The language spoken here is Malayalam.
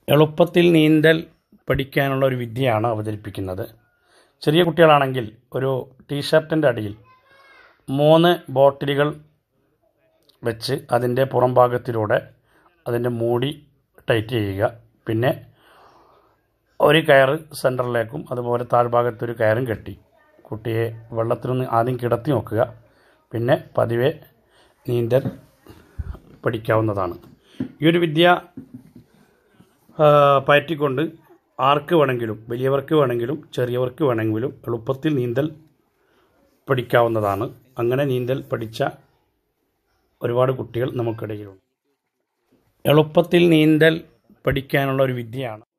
എളുപ്പത്തിൽ നീന്തൽ പഠിക്കാനുള്ള ഒരു വിദ്യയാണ് അവതരിപ്പിക്കുന്നത് ചെറിയ കുട്ടികളാണെങ്കിൽ ഒരു ടീഷർട്ടിൻ്റെ അടിയിൽ മൂന്ന് ബോട്ടിലുകൾ വെച്ച് അതിൻ്റെ പുറം ഭാഗത്തിലൂടെ അതിൻ്റെ മൂടി ടൈറ്റ് ചെയ്യുക പിന്നെ ഒരു കയറ് സെൻറ്ററിലേക്കും അതുപോലെ താഴ്ഭാഗത്തൊരു കയറും കെട്ടി കുട്ടിയെ വെള്ളത്തിലൊന്ന് ആദ്യം കിടത്തി നോക്കുക പിന്നെ പതിയെ നീന്തൽ പഠിക്കാവുന്നതാണ് ഈ ഒരു വിദ്യ ആ, പയറ്റിക്കൊണ്ട് ആർക്ക് വേണമെങ്കിലും വലിയവർക്ക് വേണമെങ്കിലും ചെറിയവർക്ക് വേണമെങ്കിലും എളുപ്പത്തിൽ നീന്തൽ പഠിക്കാവുന്നതാണ് അങ്ങനെ നീന്തൽ പഠിച്ച ഒരുപാട് കുട്ടികൾ നമുക്കിടയിലുണ്ട് എളുപ്പത്തിൽ നീന്തൽ പഠിക്കാനുള്ള ഒരു വിദ്യയാണ്